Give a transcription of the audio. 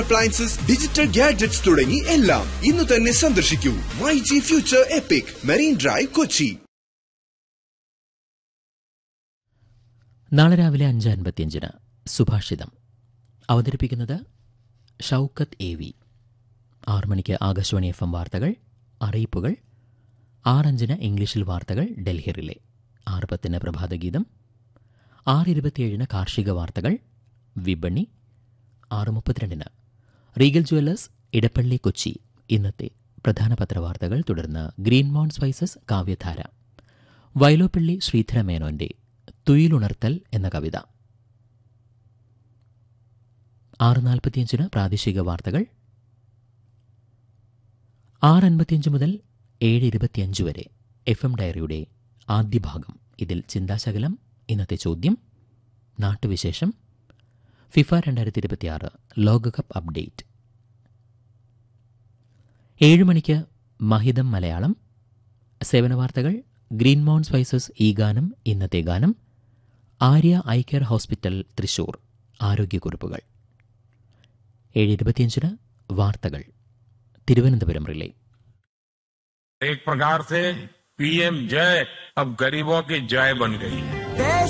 appliances digital gadgets തുടങ്ങി എല്ലാം ഇന്ന് തന്നെ സന്ദർശിക്കൂ my G future epic marine drive Kochi നാളെ രാവിലെ അഞ്ച് അൻപത്തിയഞ്ചിന് സുഭാഷിതം അവതരിപ്പിക്കുന്നത് ഷൗക്കത്ത് എ വി ആറ് മണിക്ക് ആകാശവാണി എഫ് എം വാർത്തകൾ അറിയിപ്പുകൾ ആറഞ്ചിന് ഇംഗ്ലീഷിൽ വാർത്തകൾ ഡൽഹി റിലേ ആറ് പത്തിന് പ്രഭാതഗീതം ആറ് ഇരുപത്തിയേഴിന് കാർഷിക വാർത്തകൾ വിപണി ആറ് മുപ്പത്തിരണ്ടിന് റീഗൽ ജുവല്ലേഴ്സ് ഇടപ്പള്ളി കൊച്ചി ഇന്നത്തെ പ്രധാന പത്രവാർത്തകൾ തുടർന്ന് ഗ്രീൻ മോൺ സ്പൈസസ് കാവ്യധാര വയലോപ്പള്ളി ശ്രീധര മേനോന്റെ തുയിലുണർത്തൽ എന്ന കവിത ആറ് നാൽപ്പത്തിയഞ്ചിന് പ്രാദേശിക വാർത്തകൾ ആറ് അൻപത്തിയഞ്ച് മുതൽ ഏഴ് ഇരുപത്തിയഞ്ച് വരെ എഫ് എം ഡയറിയുടെ ആദ്യ ഭാഗം ഇതിൽ ചിന്താശകലം ഇന്നത്തെ ചോദ്യം നാട്ടുവിശേഷം ഫിഫ രണ്ടായിരത്തി ഇരുപത്തിയാറ് ലോകകപ്പ് അപ്ഡേറ്റ് ഏഴ് മണിക്ക് മഹിതം മലയാളം സേവന വാർത്തകൾ ഗ്രീൻ മൗണ്ട് സ്പൈസസ് ഈ ഗാനം ഇന്നത്തെ ഗാനം Arya eye care hospital Thrissur ആരോഗ്യക്കുറിപ്പുകൾ ഏഴ് ഇരുപത്തിയഞ്ചിന് വാർത്തകൾ തിരുവനന്തപുരം റിലേ एक प्रकार से पीएम जय अब गरीबों की जय बन गई है देश